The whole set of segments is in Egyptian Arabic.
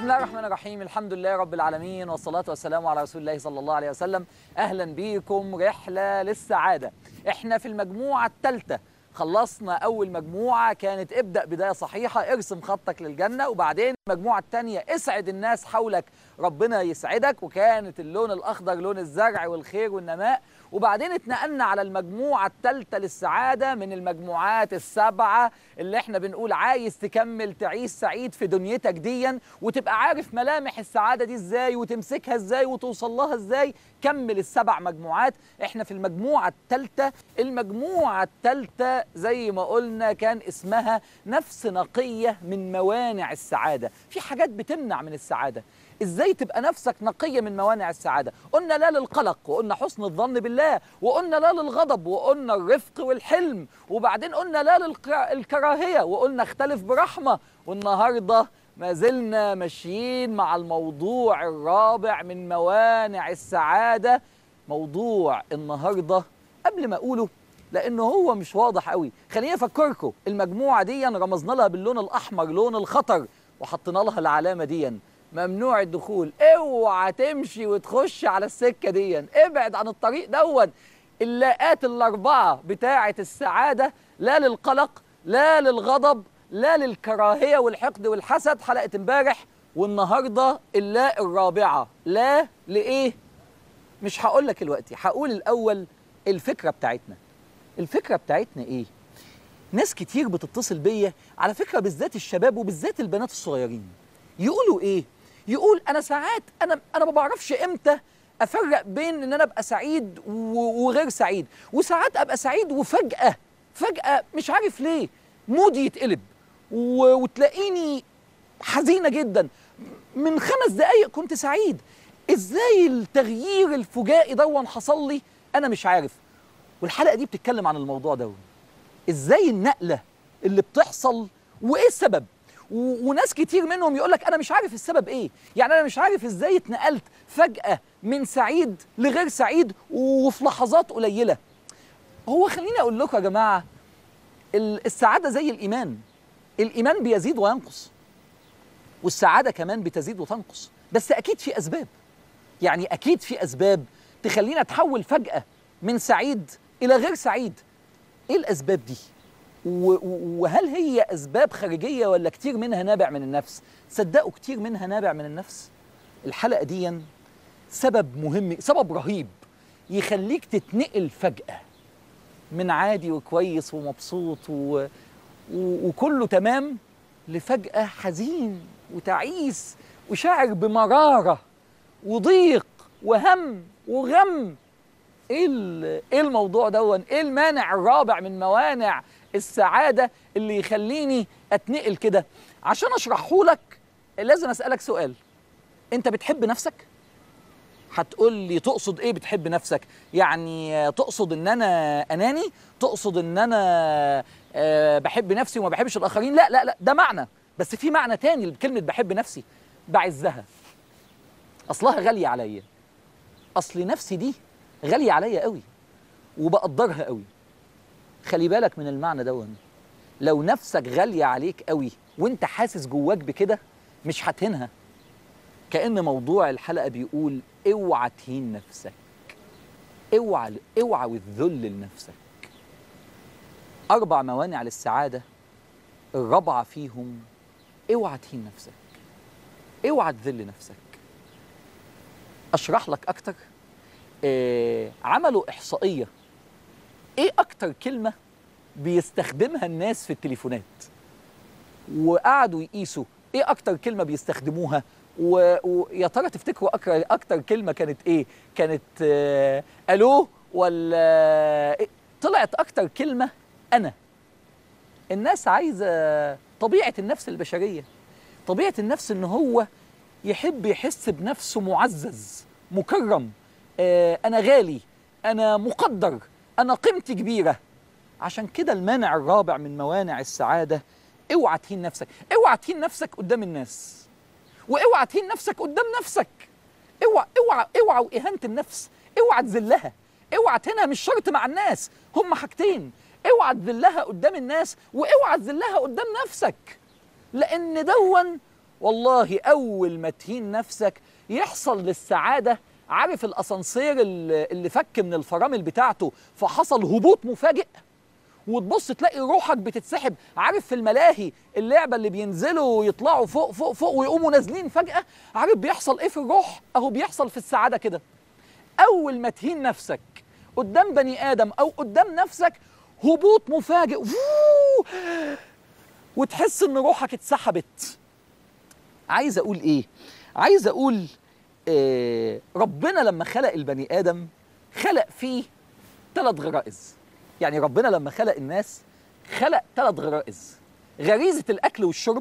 الله الرحمن الرحيم الحمد لله رب العالمين والصلاة والسلام على رسول الله صلى الله عليه وسلم أهلا بيكم رحلة للسعادة احنا في المجموعة الثالثة خلصنا أول مجموعة كانت ابدأ بداية صحيحة ارسم خطك للجنة وبعدين المجموعة الثانية اسعد الناس حولك ربنا يسعدك وكانت اللون الأخضر لون الزرع والخير والنماء وبعدين اتنقلنا على المجموعة الثالثة للسعادة من المجموعات السبعة اللي احنا بنقول عايز تكمل تعيش سعيد في دنيتك ديا وتبقى عارف ملامح السعادة دي ازاي وتمسكها ازاي وتوصل لها ازاي كمل السبع مجموعات احنا في المجموعة الثالثة المجموعة الثالثة زي ما قلنا كان اسمها نفس نقية من موانع السعادة في حاجات بتمنع من السعادة ازاي تبقى نفسك نقيه من موانع السعاده قلنا لا للقلق وقلنا حسن الظن بالله وقلنا لا للغضب وقلنا الرفق والحلم وبعدين قلنا لا للكراهيه وقلنا اختلف برحمه والنهارده ما زلنا ماشيين مع الموضوع الرابع من موانع السعاده موضوع النهارده قبل ما اقوله لانه هو مش واضح قوي خليني افكركم المجموعه دي رمزنا لها باللون الاحمر لون الخطر وحطينا لها العلامه دي ممنوع الدخول اوعى تمشي وتخش على السكه دي ابعد عن الطريق دون اللاءات الاربعه بتاعه السعاده لا للقلق لا للغضب لا للكراهيه والحقد والحسد حلقه امبارح والنهارده اللاء الرابعه لا لايه مش هقول لك دلوقتي هقول الاول الفكره بتاعتنا الفكره بتاعتنا ايه ناس كتير بتتصل بيا على فكره بالذات الشباب وبالذات البنات الصغيرين يقولوا ايه يقول انا ساعات انا انا ما بعرفش امتى افرق بين ان انا ابقى سعيد وغير سعيد وساعات ابقى سعيد وفجاه فجاه مش عارف ليه مودي يتقلب وتلاقيني حزينه جدا من خمس دقايق كنت سعيد ازاي التغيير الفجائي دون حصل لي انا مش عارف والحلقه دي بتتكلم عن الموضوع ده ازاي النقله اللي بتحصل وايه السبب وناس كتير منهم يقول لك انا مش عارف السبب ايه يعني انا مش عارف ازاي اتنقلت فجاه من سعيد لغير سعيد وفي لحظات قليله هو خليني اقول لكم يا جماعه السعاده زي الايمان الايمان بيزيد وينقص والسعاده كمان بتزيد وتنقص بس اكيد في اسباب يعني اكيد في اسباب تخلينا نتحول فجاه من سعيد الى غير سعيد ايه الاسباب دي وهل هي اسباب خارجيه ولا كتير منها نابع من النفس صدقوا كتير منها نابع من النفس الحلقه دي سبب مهم سبب رهيب يخليك تتنقل فجاه من عادي وكويس ومبسوط و... و... وكله تمام لفجاه حزين وتعيس وشاعر بمراره وضيق وهم وغم ايه ايه الموضوع دون ايه المانع الرابع من موانع السعاده اللي يخليني اتنقل كده عشان اشرحه لك لازم اسالك سؤال انت بتحب نفسك هتقول لي تقصد ايه بتحب نفسك يعني تقصد ان انا اناني تقصد ان انا أه بحب نفسي وما بحبش الاخرين لا لا لا ده معنى بس في معنى تاني لكلمه بحب نفسي بعزها اصلها غاليه عليا اصل نفسي دي غاليه عليا قوي وبقدرها قوي خلي بالك من المعنى دون لو نفسك غالية عليك قوي وانت حاسس جواك بكده مش هتهينها كأن موضوع الحلقة بيقول اوعى تهين نفسك اوعى اوعى والذل لنفسك أربع موانع للسعادة الرابعة فيهم اوعى تهين نفسك اوعى تذل نفسك أشرح لك أكتر آه عملوا إحصائية ايه اكتر كلمه بيستخدمها الناس في التليفونات وقعدوا يقيسوا ايه اكتر كلمه بيستخدموها ويا ترى تفتكروا أكتر, اكتر كلمه كانت ايه كانت آه الو ولا إيه؟ طلعت اكتر كلمه انا الناس عايزه طبيعه النفس البشريه طبيعه النفس ان هو يحب يحس بنفسه معزز مكرم آه انا غالي انا مقدر أنا قيمتي كبيرة عشان كده المانع الرابع من موانع السعادة اوعى تهين نفسك اوعى تهين نفسك قدام الناس واوعى تهين نفسك قدام نفسك اوعى اوعى اوعى واهانه النفس اوعى تذلها اوعى تهينها مش شرط مع الناس هم حاجتين اوعى تذلها قدام الناس واوعى تذلها قدام نفسك لان دون والله اول ما تهين نفسك يحصل للسعاده عارف الاسانسير اللي اللي فك من الفرامل بتاعته فحصل هبوط مفاجئ وتبص تلاقي روحك بتتسحب عارف في الملاهي اللعبه اللي بينزلوا يطلعوا فوق فوق فوق ويقوموا نازلين فجاه عارف بيحصل ايه في الروح اهو بيحصل في السعاده كده اول ما تهين نفسك قدام بني ادم او قدام نفسك هبوط مفاجئ فوو، وتحس ان روحك اتسحبت عايز اقول ايه عايز اقول آه ربنا لما خلق البني ادم خلق فيه ثلاث غرائز يعني ربنا لما خلق الناس خلق ثلاث غرائز غريزه الاكل والشرب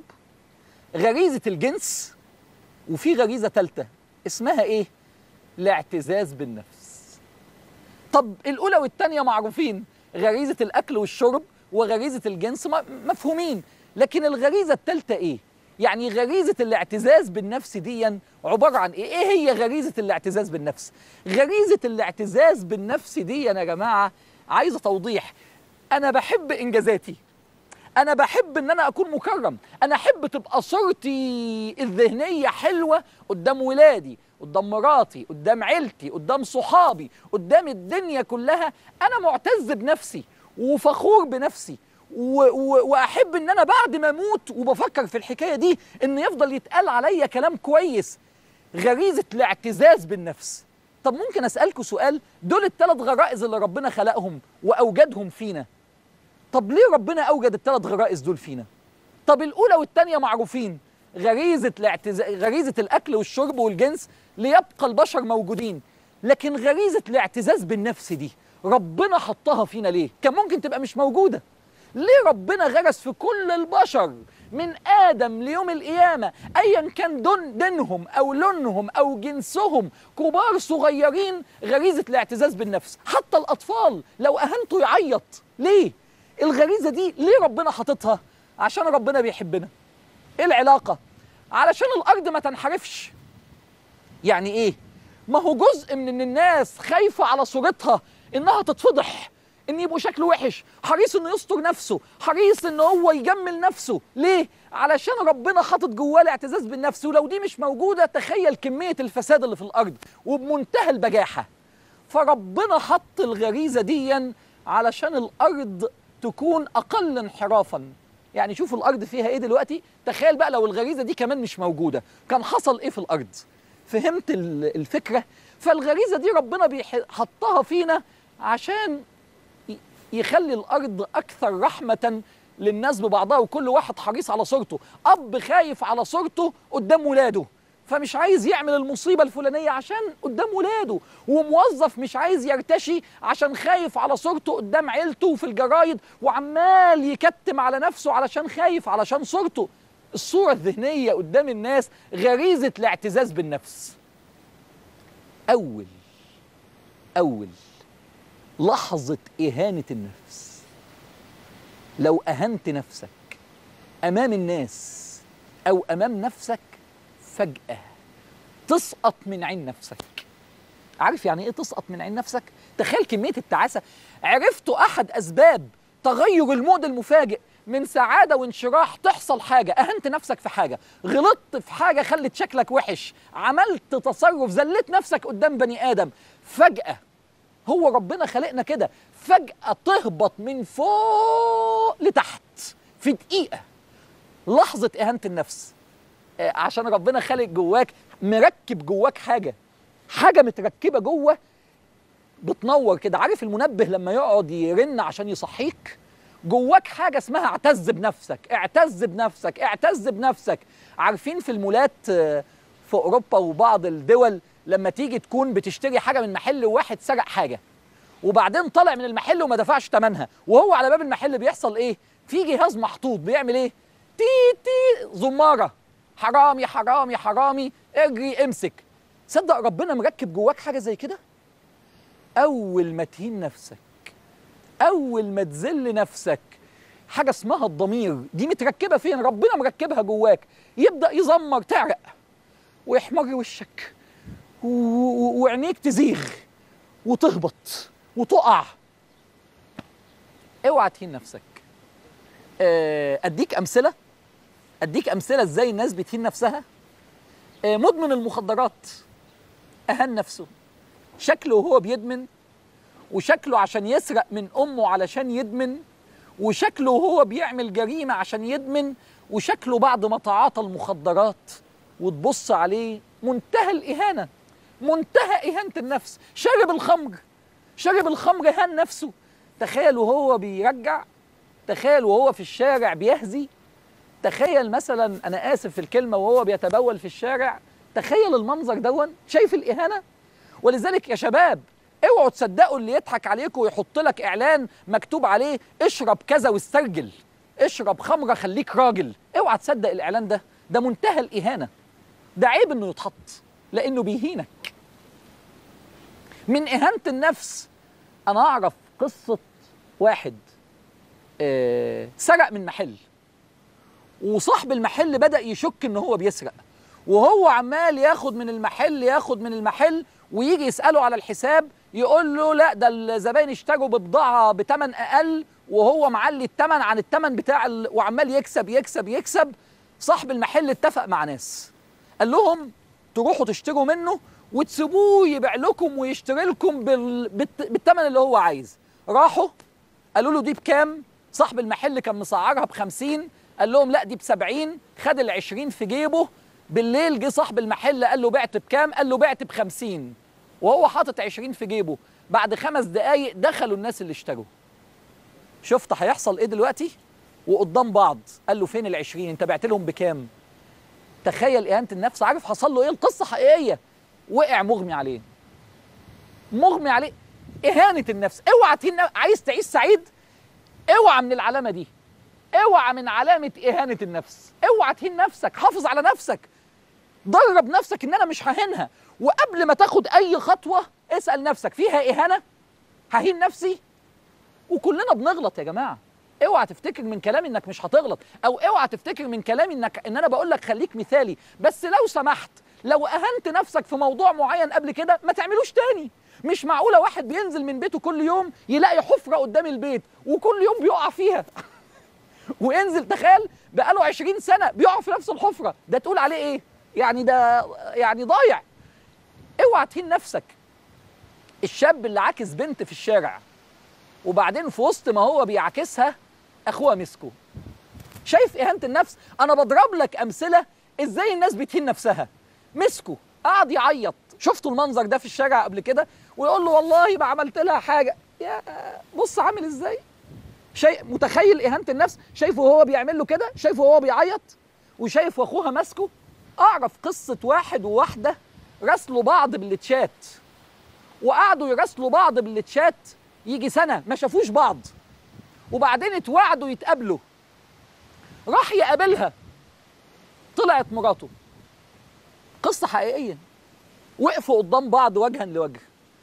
غريزه الجنس وفي غريزه ثالثه اسمها ايه الاعتزاز بالنفس طب الاولى والثانيه معروفين غريزه الاكل والشرب وغريزه الجنس م- مفهومين لكن الغريزه الثالثه ايه يعني غريزه الاعتزاز بالنفس دي عباره عن ايه ايه هي غريزه الاعتزاز بالنفس غريزه الاعتزاز بالنفس دي يا جماعه عايزه توضيح انا بحب انجازاتي انا بحب ان انا اكون مكرم انا احب تبقى صورتي الذهنيه حلوه قدام ولادي قدام مراتي قدام عيلتي قدام صحابي قدام الدنيا كلها انا معتز بنفسي وفخور بنفسي و و واحب ان انا بعد ما اموت وبفكر في الحكايه دي ان يفضل يتقال عليا كلام كويس غريزه الاعتزاز بالنفس طب ممكن اسالكوا سؤال دول الثلاث غرائز اللي ربنا خلقهم واوجدهم فينا طب ليه ربنا اوجد الثلاث غرائز دول فينا طب الاولى والثانيه معروفين غريزه الاعتزاز غريزه الاكل والشرب والجنس ليبقى البشر موجودين لكن غريزه الاعتزاز بالنفس دي ربنا حطها فينا ليه كان ممكن تبقى مش موجوده ليه ربنا غرس في كل البشر من ادم ليوم القيامه ايا كان دون دينهم او لونهم او جنسهم كبار صغيرين غريزه الاعتزاز بالنفس حتى الاطفال لو اهنته يعيط ليه الغريزه دي ليه ربنا حاططها عشان ربنا بيحبنا ايه العلاقه علشان الارض ما تنحرفش يعني ايه ما هو جزء من ان الناس خايفه على صورتها انها تتفضح ان يبقوا شكله وحش حريص انه يستر نفسه حريص ان هو يجمل نفسه ليه علشان ربنا حاطط جواه الاعتزاز بالنفس ولو دي مش موجوده تخيل كميه الفساد اللي في الارض وبمنتهى البجاحه فربنا حط الغريزه دي علشان الارض تكون اقل انحرافا يعني شوفوا الارض فيها ايه دلوقتي تخيل بقى لو الغريزه دي كمان مش موجوده كان حصل ايه في الارض فهمت ال- الفكره فالغريزه دي ربنا بيح- حطها فينا عشان ي- يخلي الارض اكثر رحمه للناس ببعضها وكل واحد حريص على صورته اب خايف على صورته قدام ولاده فمش عايز يعمل المصيبة الفلانية عشان قدام ولاده وموظف مش عايز يرتشي عشان خايف على صورته قدام عيلته في الجرايد وعمال يكتم على نفسه علشان خايف علشان صورته الصورة الذهنية قدام الناس غريزة الاعتزاز بالنفس أول أول لحظة إهانة النفس لو أهنت نفسك أمام الناس أو أمام نفسك فجأة تسقط من عين نفسك عارف يعني إيه تسقط من عين نفسك؟ تخيل كمية التعاسة عرفتوا أحد أسباب تغير المود المفاجئ من سعادة وانشراح تحصل حاجة أهنت نفسك في حاجة غلطت في حاجة خلت شكلك وحش عملت تصرف زلت نفسك قدام بني آدم فجأة هو ربنا خلقنا كده فجأة تهبط من فوق لتحت في دقيقة لحظة إهانة النفس آه، عشان ربنا خالق جواك مركب جواك حاجة حاجة متركبة جوه بتنور كده عارف المنبه لما يقعد يرن عشان يصحيك جواك حاجة اسمها اعتز بنفسك اعتز بنفسك اعتز بنفسك عارفين في المولات آه، في أوروبا وبعض الدول لما تيجي تكون بتشتري حاجة من محل وواحد سرق حاجة وبعدين طلع من المحل وما دفعش ثمنها وهو على باب المحل بيحصل ايه في جهاز محطوط بيعمل ايه تي تي زمارة حرامي حرامي حرامي اجري امسك صدق ربنا مركب جواك حاجة زي كده اول ما تهين نفسك اول ما تذل نفسك حاجه اسمها الضمير دي متركبه فين ربنا مركبها جواك يبدا يزمر تعرق ويحمر وشك و- و- وعينيك تزيغ وتهبط وتقع اوعى تهين نفسك آه، اديك امثله اديك امثله ازاي الناس بتهين نفسها آه، مدمن المخدرات اهان نفسه شكله وهو بيدمن وشكله عشان يسرق من امه علشان يدمن وشكله وهو بيعمل جريمه عشان يدمن وشكله بعد ما تعاطى المخدرات وتبص عليه منتهى الاهانه منتهى اهانه النفس شرب الخمر شرب الخمر هان نفسه تخيل وهو بيرجع تخيل وهو في الشارع بيهزي تخيل مثلا انا اسف في الكلمه وهو بيتبول في الشارع تخيل المنظر دون شايف الاهانه ولذلك يا شباب اوعوا تصدقوا اللي يضحك عليكم ويحط لك اعلان مكتوب عليه اشرب كذا واسترجل اشرب خمره خليك راجل اوعى تصدق الاعلان ده ده منتهى الاهانه ده عيب انه يتحط لانه بيهينك من اهانه النفس انا اعرف قصه واحد آه، سرق من محل وصاحب المحل بدا يشك ان هو بيسرق وهو عمال ياخد من المحل ياخد من المحل ويجي يساله على الحساب يقول له لا ده الزباين اشتروا ببضاعه بثمن اقل وهو معلي الثمن عن الثمن بتاع ال... وعمال يكسب يكسب يكسب صاحب المحل اتفق مع ناس قال لهم تروحوا تشتروا منه وتسيبوه يبيع لكم ويشتري لكم بال... بالت... بالثمن اللي هو عايز راحوا قالوا له دي بكام صاحب المحل كان مسعرها ب 50 قال لهم لا دي ب 70 خد ال 20 في جيبه بالليل جه صاحب المحل قال له بعت بكام قال له بعت ب 50 وهو حاطط 20 في جيبه بعد خمس دقايق دخلوا الناس اللي اشتروا شفت هيحصل ايه دلوقتي وقدام بعض قال له فين ال 20 انت بعت لهم بكام تخيل اهانه النفس عارف حصل له ايه القصه حقيقيه وقع مغمي عليه مغمي عليه اهانه النفس اوعى تهين عايز تعيش سعيد اوعى من العلامه دي اوعى من علامه اهانه النفس اوعى تهين نفسك حافظ على نفسك درب نفسك ان انا مش ههينها وقبل ما تاخد اي خطوه اسال نفسك فيها اهانه ههين نفسي وكلنا بنغلط يا جماعه اوعى تفتكر من كلامي انك مش هتغلط او اوعى تفتكر من كلامي انك ان انا بقول لك خليك مثالي بس لو سمحت لو اهنت نفسك في موضوع معين قبل كده ما تعملوش تاني مش معقوله واحد بينزل من بيته كل يوم يلاقي حفره قدام البيت وكل يوم بيقع فيها وينزل تخيل بقاله 20 سنه بيقع في نفس الحفره ده تقول عليه ايه يعني ده يعني ضايع اوعى تهين نفسك الشاب اللي عاكس بنت في الشارع وبعدين في وسط ما هو بيعاكسها اخوها مسكه شايف اهانه النفس انا بضرب لك امثله ازاي الناس بتهين نفسها مسكه قعد يعيط شفتوا المنظر ده في الشارع قبل كده ويقول له والله ما عملت لها حاجه يا بص عامل ازاي شيء متخيل اهانه النفس شايفه هو بيعمل له كده شايفه هو بيعيط وشايف اخوها ماسكه اعرف قصه واحد وواحده راسلوا بعض بالتشات وقعدوا يراسلوا بعض بالتشات يجي سنه ما شافوش بعض وبعدين اتوعدوا يتقابلوا راح يقابلها طلعت مراته قصه حقيقيه وقفوا قدام بعض وجها لوجه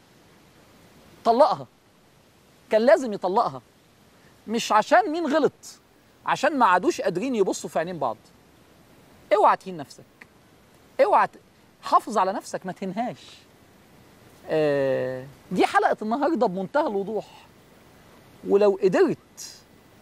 طلقها كان لازم يطلقها مش عشان مين غلط عشان ما عادوش قادرين يبصوا في عينين بعض اوعى تهين نفسك اوعى ت... حافظ على نفسك ما تهنهاش آه دي حلقه النهارده بمنتهى الوضوح ولو قدرت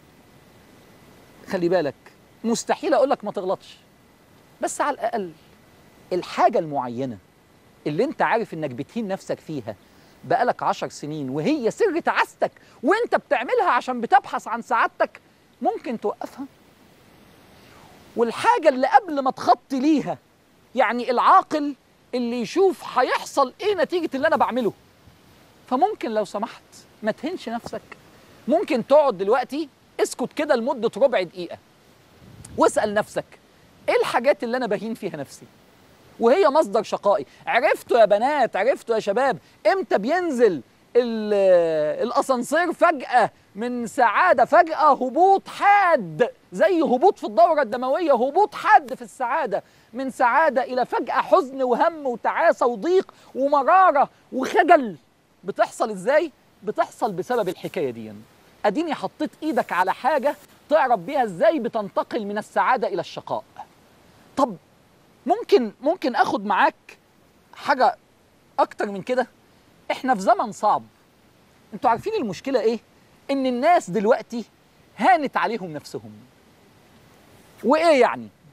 خلي بالك مستحيل اقول لك ما تغلطش بس على الاقل الحاجه المعينه اللي انت عارف انك بتهين نفسك فيها بقالك عشر سنين وهي سر تعاستك وانت بتعملها عشان بتبحث عن سعادتك ممكن توقفها والحاجة اللي قبل ما تخطي ليها يعني العاقل اللي يشوف هيحصل ايه نتيجة اللي انا بعمله فممكن لو سمحت ما تهنش نفسك ممكن تقعد دلوقتي اسكت كده لمدة ربع دقيقة واسأل نفسك ايه الحاجات اللي انا بهين فيها نفسي وهي مصدر شقائي عرفتوا يا بنات عرفتوا يا شباب امتى بينزل الاسانسير فجأة من سعادة فجأة هبوط حاد زي هبوط في الدورة الدموية هبوط حاد في السعادة من سعادة إلى فجأة حزن وهم وتعاسة وضيق ومرارة وخجل بتحصل إزاي؟ بتحصل بسبب الحكاية دي أديني حطيت إيدك على حاجة تعرف بيها إزاي بتنتقل من السعادة إلى الشقاء طب ممكن ممكن اخد معاك حاجه اكتر من كده احنا في زمن صعب انتوا عارفين المشكله ايه ان الناس دلوقتي هانت عليهم نفسهم وايه يعني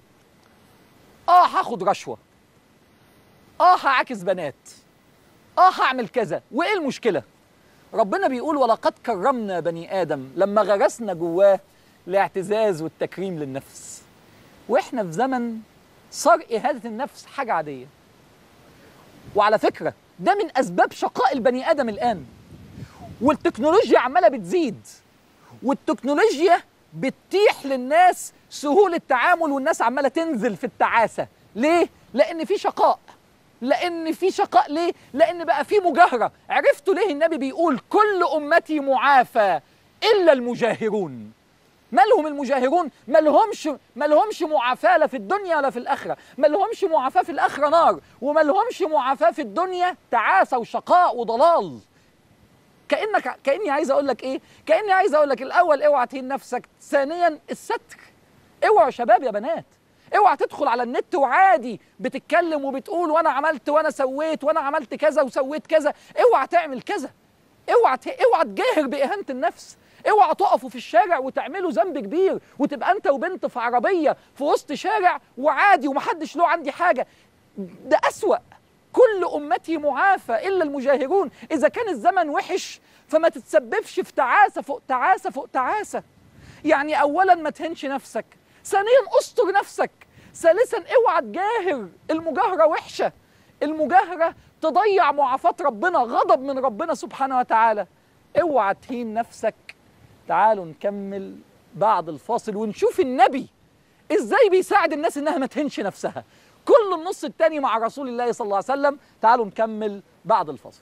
اه هاخد رشوه اه هعاكس بنات اه هعمل كذا وايه المشكله ربنا بيقول ولقد كرمنا بني ادم لما غرسنا جواه الاعتزاز والتكريم للنفس واحنا في زمن صار اهانه النفس حاجه عاديه وعلى فكره ده من اسباب شقاء البني ادم الان والتكنولوجيا عماله بتزيد والتكنولوجيا بتتيح للناس سهوله تعامل والناس عماله تنزل في التعاسه ليه لان في شقاء لان في شقاء ليه لان بقى في مجاهره عرفتوا ليه النبي بيقول كل امتي معافى الا المجاهرون مالهم المجاهرون ما لهمش ما لهمش معافاه لا في الدنيا ولا في الاخره ما لهمش معافاه في الاخره نار وما لهمش معافاه في الدنيا تعاسه وشقاء وضلال كانك كاني عايز اقول لك ايه كاني عايز اقول لك الاول اوعى تهين نفسك ثانيا الستر اوعوا يا شباب يا بنات اوعى تدخل على النت وعادي بتتكلم وبتقول وانا عملت وانا سويت وانا عملت كذا وسويت كذا اوعى تعمل كذا اوعى ت... اوعى تجاهر باهانه النفس اوعى تقفوا في الشارع وتعملوا ذنب كبير وتبقى انت وبنت في عربيه في وسط شارع وعادي ومحدش له عندي حاجه ده اسوأ كل امتي معافى الا المجاهرون اذا كان الزمن وحش فما تتسببش في تعاسه فوق تعاسه فوق تعاسه يعني اولا ما تهنش نفسك ثانيا استر نفسك ثالثا اوعى تجاهر المجاهره وحشه المجاهره تضيع معافاه ربنا غضب من ربنا سبحانه وتعالى اوعى تهين نفسك تعالوا نكمل بعد الفاصل ونشوف النبي ازاي بيساعد الناس انها ما تهنش نفسها كل النص التاني مع رسول الله صلى الله عليه وسلم تعالوا نكمل بعد الفاصل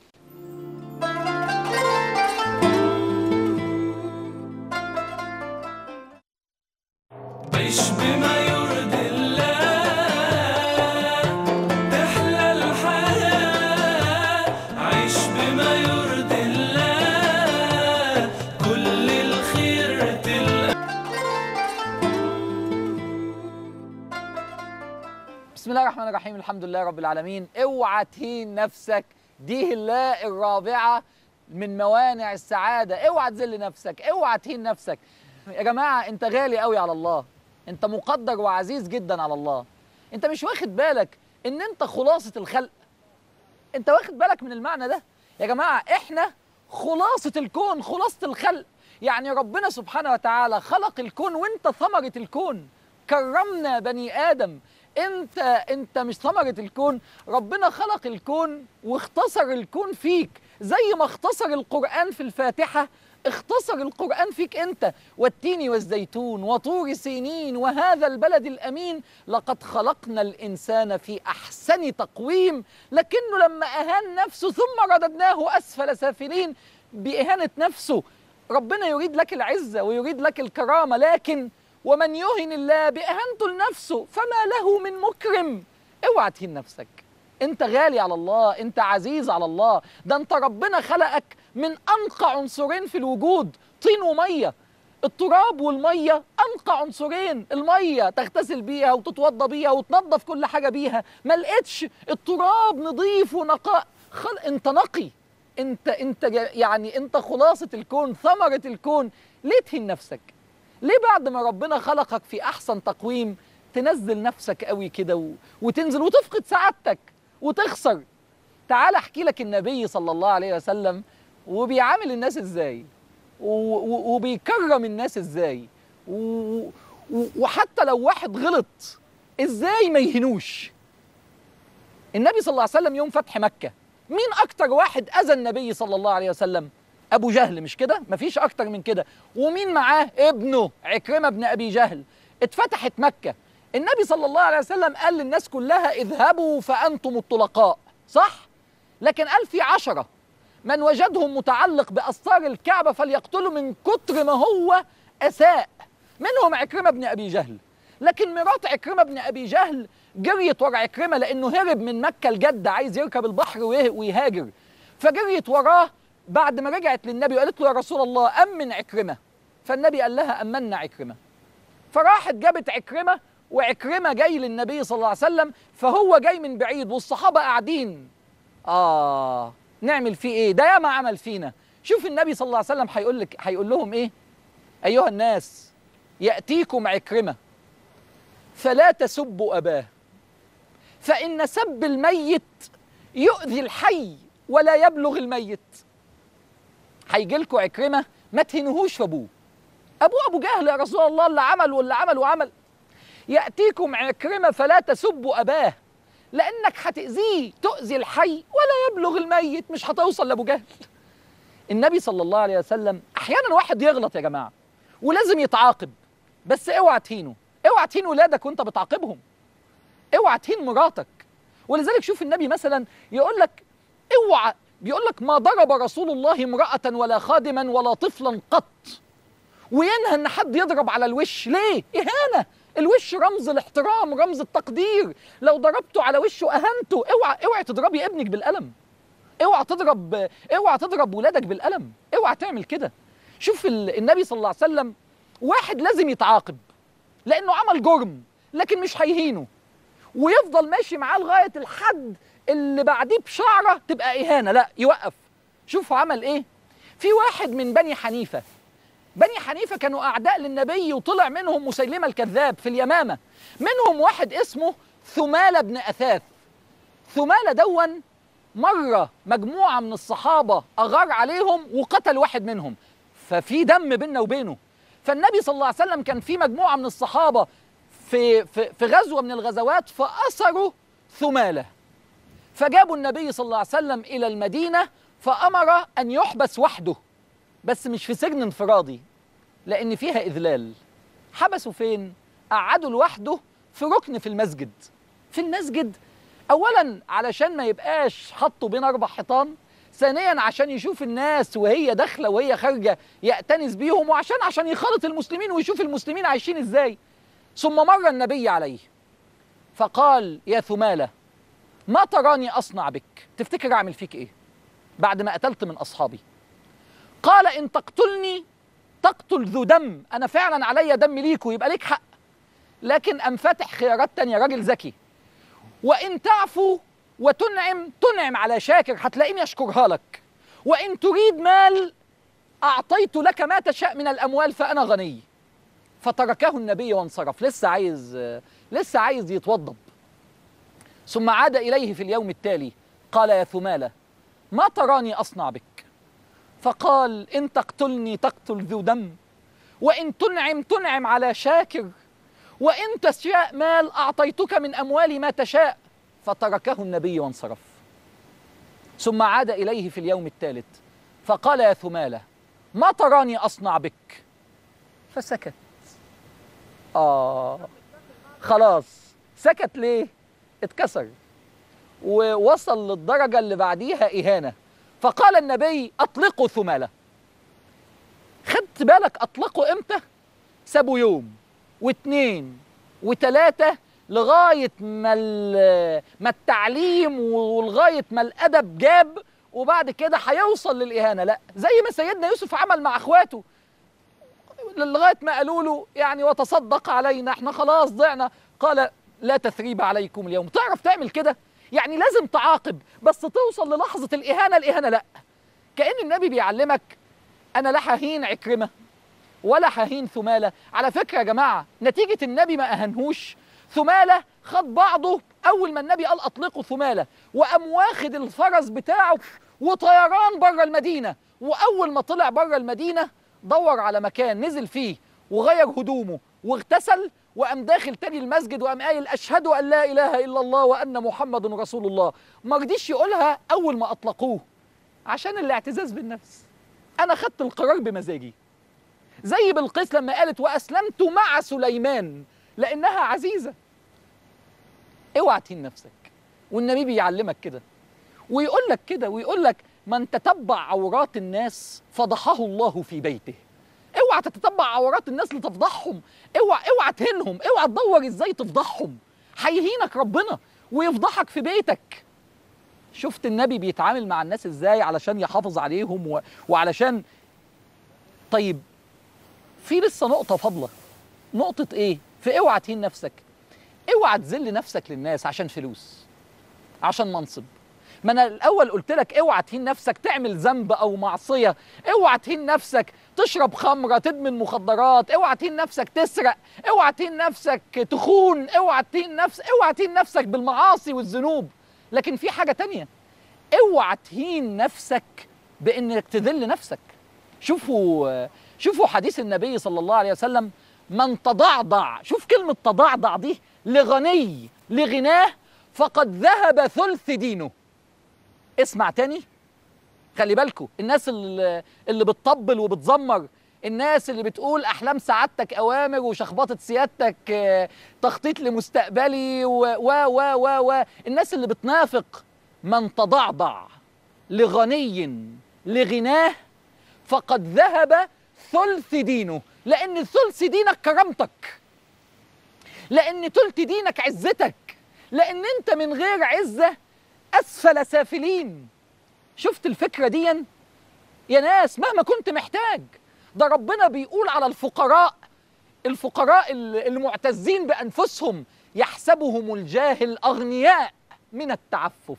عيش بما يرضي الله تحلى الحياة عيش بما يرضي الله كل الخير تلقى بسم الله الرحمن الرحيم الحمد لله رب العالمين اوعى تهين نفسك دي الله الرابعه من موانع السعاده اوعى تذل نفسك اوعى تهين نفسك يا جماعه انت غالي قوي على الله انت مقدر وعزيز جدا على الله انت مش واخد بالك ان انت خلاصه الخلق انت واخد بالك من المعنى ده يا جماعه احنا خلاصه الكون خلاصه الخلق يعني ربنا سبحانه وتعالى خلق الكون وانت ثمره الكون كرمنا بني ادم انت انت مش ثمره الكون ربنا خلق الكون واختصر الكون فيك زي ما اختصر القران في الفاتحه اختصر القرآن فيك أنت والتين والزيتون وطور سينين وهذا البلد الأمين لقد خلقنا الإنسان في أحسن تقويم لكنه لما أهان نفسه ثم رددناه أسفل سافلين بإهانة نفسه ربنا يريد لك العزة ويريد لك الكرامة لكن ومن يهن الله بإهانته لنفسه فما له من مكرم اوعى تهين نفسك انت غالي على الله انت عزيز على الله ده انت ربنا خلقك من انقى عنصرين في الوجود طين وميه التراب والميه انقى عنصرين الميه تغتسل بيها وتتوضى بيها وتنظف كل حاجه بيها ما لقيتش التراب نظيف ونقاء خل... انت نقي انت انت جا- يعني انت خلاصه الكون ثمره الكون ليه تهين نفسك ليه بعد ما ربنا خلقك في احسن تقويم تنزل نفسك قوي كده و... وتنزل وتفقد سعادتك وتخسر تعال احكي لك النبي صلى الله عليه وسلم وبيعامل الناس ازاي و... و... وبيكرم الناس ازاي و... و... وحتى لو واحد غلط ازاي ما يهنوش النبي صلى الله عليه وسلم يوم فتح مكة مين أكتر واحد أذى النبي صلى الله عليه وسلم أبو جهل مش كده مفيش أكتر من كده ومين معاه ابنه عكرمة بن أبي جهل اتفتحت مكة النبي صلى الله عليه وسلم قال للناس كلها اذهبوا فأنتم الطلقاء صح لكن قال في عشرة من وجدهم متعلق بأستار الكعبة فليقتلوا من كتر ما هو أساء منهم عكرمة بن أبي جهل لكن مرات عكرمة بن أبي جهل جريت ورا عكرمة لأنه هرب من مكة لجدة عايز يركب البحر ويه- ويهاجر فجريت وراه بعد ما رجعت للنبي وقالت له يا رسول الله أمن عكرمة فالنبي قال لها أمنا عكرمة فراحت جابت عكرمة وعكرمة جاي للنبي صلى الله عليه وسلم فهو جاي من بعيد والصحابة قاعدين آه نعمل فيه إيه ده ياما عمل فينا شوف النبي صلى الله عليه وسلم هيقول لك هيقول لهم إيه أيها الناس يأتيكم عكرمة فلا تسبوا أباه فإن سب الميت يؤذي الحي ولا يبلغ الميت هيجي لكم عكرمة ما تهنهوش في أبوه أبوه أبو جهل يا رسول الله اللي عمل واللي عمل وعمل يأتيكم عكرمة فلا تسبوا أباه لأنك هتأذيه تؤذي الحي ولا يبلغ الميت مش هتوصل لأبو جهل النبي صلى الله عليه وسلم أحيانا واحد يغلط يا جماعة ولازم يتعاقب بس اوعى تهينه اوعى تهين ولادك وانت بتعاقبهم اوعى تهين مراتك ولذلك شوف النبي مثلا يقول لك اوعى بيقول لك ما ضرب رسول الله امرأة ولا خادما ولا طفلا قط وينهى ان حد يضرب على الوش ليه اهانة الوش رمز الاحترام رمز التقدير لو ضربته على وشه اهنته اوعى اوعى تضربي ابنك بالقلم اوعى تضرب اوعى تضرب ولادك بالقلم اوعى تعمل كده شوف ال- النبي صلى الله عليه وسلم واحد لازم يتعاقب لانه عمل جرم لكن مش هيهينه ويفضل ماشي معاه لغايه الحد اللي بعديه بشعره تبقى اهانه لا يوقف شوفوا عمل ايه في واحد من بني حنيفه بني حنيفه كانوا اعداء للنبي وطلع منهم مسيلمه الكذاب في اليمامه منهم واحد اسمه ثماله بن اثاث ثماله دون مره مجموعه من الصحابه اغار عليهم وقتل واحد منهم ففي دم بيننا وبينه فالنبي صلى الله عليه وسلم كان في مجموعه من الصحابه في في في غزوه من الغزوات فاسروا ثماله فجابوا النبي صلى الله عليه وسلم الى المدينه فامر ان يحبس وحده بس مش في سجن انفرادي لان فيها اذلال حبسوا فين قعدوا لوحده في ركن في المسجد في المسجد اولا علشان ما يبقاش حطوا بين اربع حيطان ثانيا عشان يشوف الناس وهي داخله وهي خارجه يأتنس بيهم وعشان عشان يخالط المسلمين ويشوف المسلمين عايشين ازاي ثم مر النبي عليه فقال يا ثمالة ما تراني أصنع بك تفتكر أعمل فيك إيه بعد ما قتلت من أصحابي قال إن تقتلني تقتل ذو دم أنا فعلا عليا دم ليك ويبقى ليك حق لكن أنفتح خيارات تانية راجل ذكي وإن تعفو وتنعم تنعم على شاكر هتلاقيني أشكرها لك وإن تريد مال أعطيت لك ما تشاء من الأموال فأنا غني فتركه النبي وانصرف لسه عايز لسه عايز يتوضب ثم عاد إليه في اليوم التالي قال يا ثمالة ما تراني أصنع بك فقال إن تقتلني تقتل ذو دم وإن تنعم تنعم على شاكر وإن تشاء مال أعطيتك من أموالي ما تشاء فتركه النبي وانصرف ثم عاد إليه في اليوم الثالث فقال يا ثمالة ما تراني أصنع بك فسكت آه خلاص سكت ليه؟ اتكسر ووصل للدرجة اللي بعديها إهانة فقال النبي أطلقوا ثمالة خدت بالك أطلقوا إمتى؟ سابوا يوم واثنين وثلاثة لغاية ما ال- ما التعليم ولغاية ما الأدب جاب وبعد كده هيوصل للإهانة لا زي ما سيدنا يوسف عمل مع إخواته لغايه ما قالوا له يعني وتصدق علينا احنا خلاص ضعنا قال لا تثريب عليكم اليوم تعرف تعمل كده يعني لازم تعاقب بس توصل للحظه الاهانه الاهانه لا كان النبي بيعلمك انا لا ههين عكرمه ولا ههين ثماله على فكره يا جماعه نتيجه النبي ما اهنهوش ثماله خد بعضه اول ما النبي قال اطلقوا ثماله وقام واخد الفرس بتاعه وطيران بره المدينه واول ما طلع بره المدينه دور على مكان نزل فيه وغير هدومه واغتسل وقام داخل تاني المسجد وقام قايل اشهد ان لا اله الا الله وان محمد رسول الله ما رضيش يقولها اول ما اطلقوه عشان الاعتزاز بالنفس انا خدت القرار بمزاجي زي بلقيس لما قالت واسلمت مع سليمان لانها عزيزه اوعى تهين نفسك والنبي بيعلمك كده ويقول لك كده ويقول لك من تتبع عورات الناس فضحه الله في بيته اوعى تتتبع عورات الناس لتفضحهم اوعى اوعى تهينهم اوعى تدور ازاي تفضحهم هيهينك ربنا ويفضحك في بيتك شفت النبي بيتعامل مع الناس ازاي علشان يحافظ عليهم و... وعلشان طيب في لسه نقطة فاضلة نقطة ايه؟ في اوعى تهين نفسك اوعى تذل نفسك للناس عشان فلوس عشان منصب ما انا الاول قلت لك اوعى تهين نفسك تعمل ذنب او معصيه اوعى تهين نفسك تشرب خمره تدمن مخدرات اوعى تهين نفسك تسرق اوعى تهين نفسك تخون اوعى تهين نفسك اوعى تهين نفسك بالمعاصي والذنوب لكن في حاجه تانية اوعى تهين نفسك بانك تذل نفسك شوفوا شوفوا حديث النبي صلى الله عليه وسلم من تضعضع شوف كلمة تضعضع دي لغني لغناه فقد ذهب ثلث دينه اسمع تاني خلي بالكوا الناس اللي, اللي بتطبل وبتزمر الناس اللي بتقول احلام سعادتك اوامر وشخبطه سيادتك آه، تخطيط لمستقبلي و و و و, و. الناس اللي بتنافق من تضعضع لغني لغناه فقد ذهب ثلث دينه لان ثلث دينك كرامتك لان ثلث دينك عزتك لان انت من غير عزه اسفل سافلين شفت الفكره دي يا ناس مهما كنت محتاج ده ربنا بيقول على الفقراء الفقراء ال- المعتزين بانفسهم يحسبهم الجاهل اغنياء من التعفف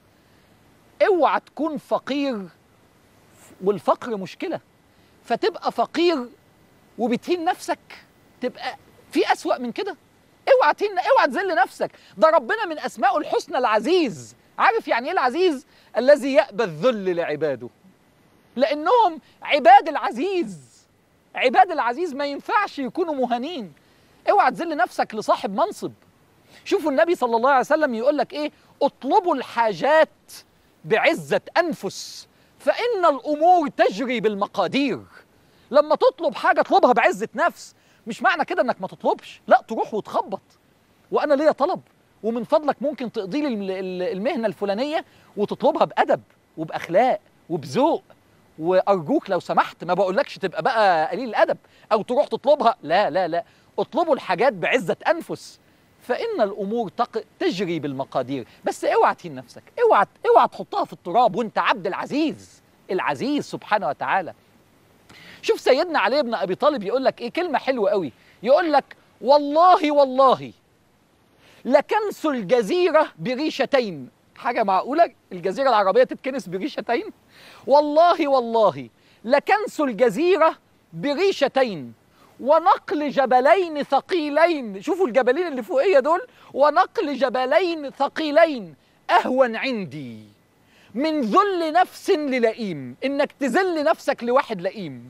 اوعى تكون فقير والفقر مشكله فتبقى فقير وبتهين نفسك تبقى في أسوأ من كده اوعى تهين اوعى تذل نفسك ده ربنا من اسمائه الحسنى العزيز عارف يعني ايه العزيز الذي يأبى الذل لعباده لانهم عباد العزيز عباد العزيز ما ينفعش يكونوا مهانين اوعى تذل نفسك لصاحب منصب شوفوا النبي صلى الله عليه وسلم يقول لك ايه اطلبوا الحاجات بعزة انفس فان الامور تجري بالمقادير لما تطلب حاجه اطلبها بعزه نفس مش معنى كده انك ما تطلبش لا تروح وتخبط وانا ليا طلب ومن فضلك ممكن تقضي لي الم- ال- المهنه الفلانيه وتطلبها بادب وباخلاق وبذوق وارجوك لو سمحت ما بقولكش تبقى بقى قليل الادب او تروح تطلبها لا لا لا اطلبوا الحاجات بعزه انفس فان الامور تق... تجري بالمقادير بس اوعى تهين نفسك اوعى اوعى تحطها في التراب وانت عبد العزيز العزيز سبحانه وتعالى شوف سيدنا علي بن ابي طالب يقول لك ايه كلمه حلوه قوي يقول لك والله والله لكنس الجزيره بريشتين حاجه معقوله الجزيره العربيه تتكنس بريشتين والله والله لكنس الجزيره بريشتين ونقل جبلين ثقيلين شوفوا الجبلين اللي فوقيه دول ونقل جبلين ثقيلين اهون عندي من ذل نفس للئيم انك تذل نفسك لواحد لئيم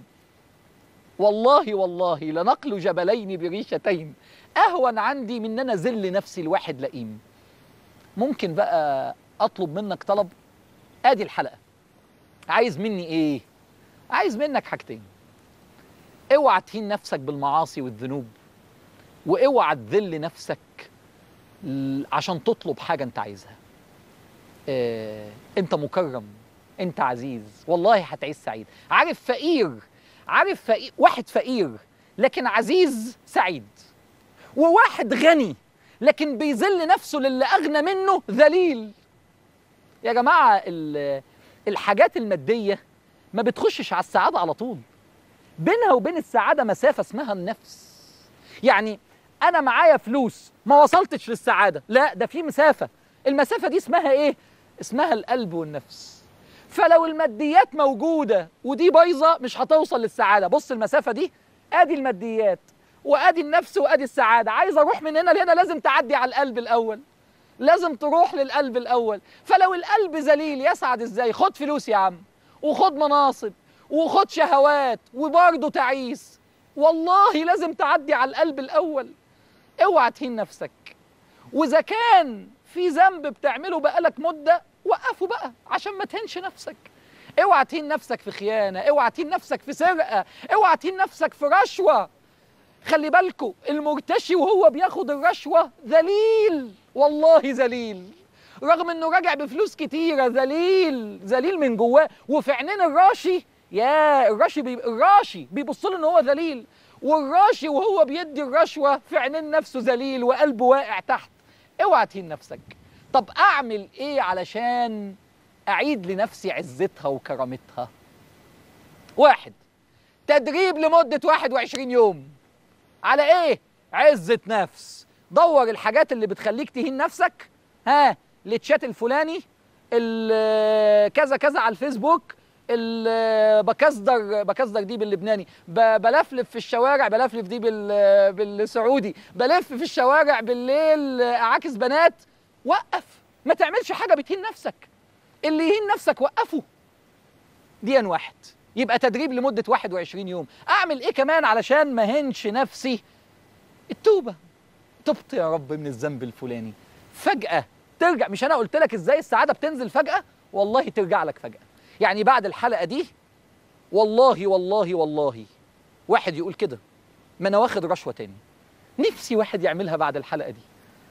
والله والله لنقل جبلين بريشتين اهون عندي من ان انا ذل نفسي لواحد لئيم ممكن بقى اطلب منك طلب ادي الحلقه عايز مني ايه عايز منك حاجتين اوعى تهين نفسك بالمعاصي والذنوب واوعى تذل نفسك ل- عشان تطلب حاجه انت عايزها آه، انت مكرم انت عزيز والله هتعيش سعيد عارف فقير عارف فقير واحد فقير لكن عزيز سعيد وواحد غني لكن بيذل نفسه للي اغنى منه ذليل يا جماعه ال- الحاجات الماديه ما بتخشش على السعاده على طول بينها وبين السعاده مسافه اسمها النفس يعني انا معايا فلوس ما وصلتش للسعاده لا ده في مسافه المسافه دي اسمها ايه اسمها القلب والنفس فلو الماديات موجوده ودي بايظه مش هتوصل للسعاده بص المسافه دي ادي الماديات وادي النفس وادي السعاده عايز اروح من هنا لهنا لازم تعدي على القلب الاول لازم تروح للقلب الاول فلو القلب ذليل يسعد ازاي خد فلوس يا عم وخد مناصب وخد شهوات وبرضه تعيس والله لازم تعدي على القلب الاول اوعى تهين نفسك واذا كان في ذنب بتعمله بقالك مده وقفه بقى عشان ما تهينش نفسك اوعى تهين نفسك في خيانه اوعى تهين نفسك في سرقه اوعى تهين نفسك في رشوه خلي بالكوا المرتشي وهو بياخد الرشوه ذليل والله ذليل رغم انه راجع بفلوس كتيره ذليل ذليل من جواه وفي عينين الراشي يا الراشي بي... الراشي بيبص له ان هو ذليل والراشي وهو بيدي الرشوه في عينين نفسه ذليل وقلبه واقع تحت اوعى تهين نفسك طب اعمل ايه علشان اعيد لنفسي عزتها وكرامتها واحد تدريب لمده 21 يوم على ايه عزه نفس دور الحاجات اللي بتخليك تهين نفسك ها التشات الفلاني ال- كذا كذا على الفيسبوك ال- بكسدر بكسدر دي باللبناني ب- بلفلف في الشوارع بلفلف دي بال- بالسعودي بلف في الشوارع بالليل اعاكس بنات وقف ما تعملش حاجه بتهين نفسك اللي يهين نفسك وقفه دي واحد يبقى تدريب لمده 21 يوم اعمل ايه كمان علشان ما هنش نفسي التوبه تبت يا رب من الذنب الفلاني فجاه ترجع مش انا قلت لك ازاي السعاده بتنزل فجاه والله ترجع لك فجاه يعني بعد الحلقه دي والله والله والله واحد يقول كده ما انا واخد رشوه تاني نفسي واحد يعملها بعد الحلقه دي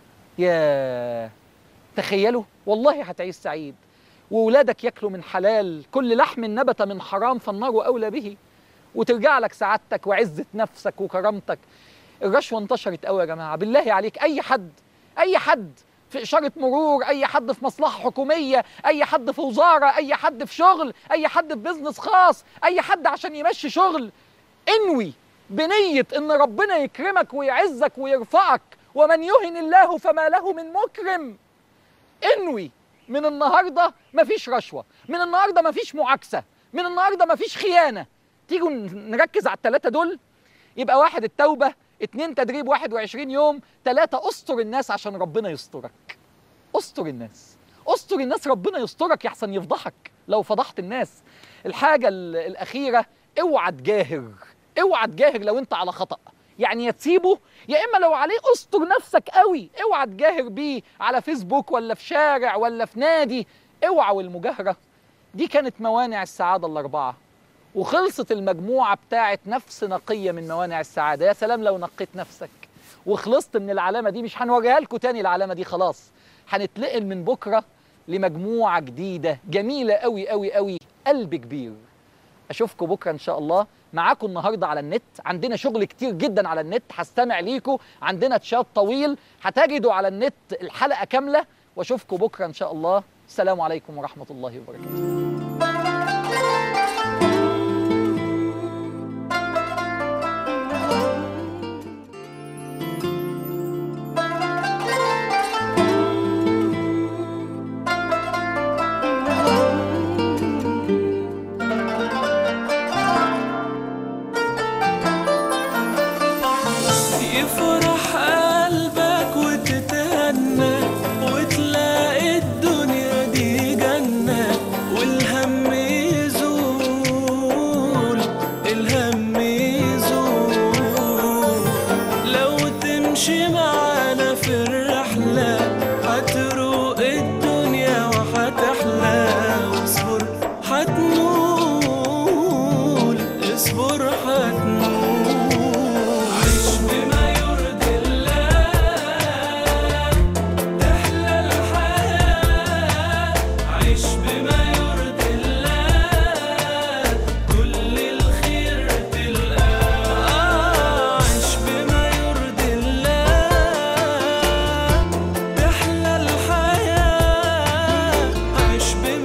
يا تخيلوا والله هتعيش سعيد وولادك ياكلوا من حلال كل لحم نبت من حرام فالنار اولى به وترجع لك سعادتك وعزه نفسك وكرامتك الرشوه انتشرت قوي يا جماعه بالله عليك اي حد اي حد في اشاره مرور اي حد في مصلحه حكوميه اي حد في وزاره اي حد في شغل اي حد في بزنس خاص اي حد عشان يمشي شغل انوي بنيه ان ربنا يكرمك ويعزك ويرفعك ومن يهن الله فما له من مكرم انوي من النهارده مفيش رشوه من النهارده مفيش معاكسه من النهارده مفيش خيانه تيجوا نركز على الثلاثه دول يبقى واحد التوبه اتنين تدريب 21 يوم ثلاثة استر الناس عشان ربنا يسترك استر الناس استر الناس ربنا يسترك يحسن يفضحك لو فضحت الناس الحاجة ال- الأخيرة اوعى تجاهر اوعى تجاهر لو انت على خطأ يعني يا تسيبه يا اما لو عليه استر نفسك قوي اوعى تجاهر بيه على فيسبوك ولا في شارع ولا في نادي اوعى والمجاهرة دي كانت موانع السعادة الأربعة وخلصت المجموعة بتاعت نفس نقية من موانع السعادة يا سلام لو نقيت نفسك وخلصت من العلامة دي مش هنوريها لكم تاني العلامة دي خلاص هنتنقل من بكرة لمجموعة جديدة جميلة قوي قوي قوي قلب كبير اشوفكم بكره ان شاء الله معاكم النهارده على النت عندنا شغل كتير جدا على النت هستمع ليكم عندنا تشات طويل هتجدوا على النت الحلقه كامله واشوفكم بكره ان شاء الله السلام عليكم ورحمه الله وبركاته يفرح قلبك وتتهنى وتلاقي الدنيا دي جنة والهم يزول الهم يزول لو تمشي معانا في الرحلة هتروق الدنيا وهتحلى واصبر هتنول اصبر هتنول عيش بما يرضي الله تحلى الحياة عيش بما يرضي الله كل الخير تلقاه عيش بما يرضي الله تحلى الحياة عيش بما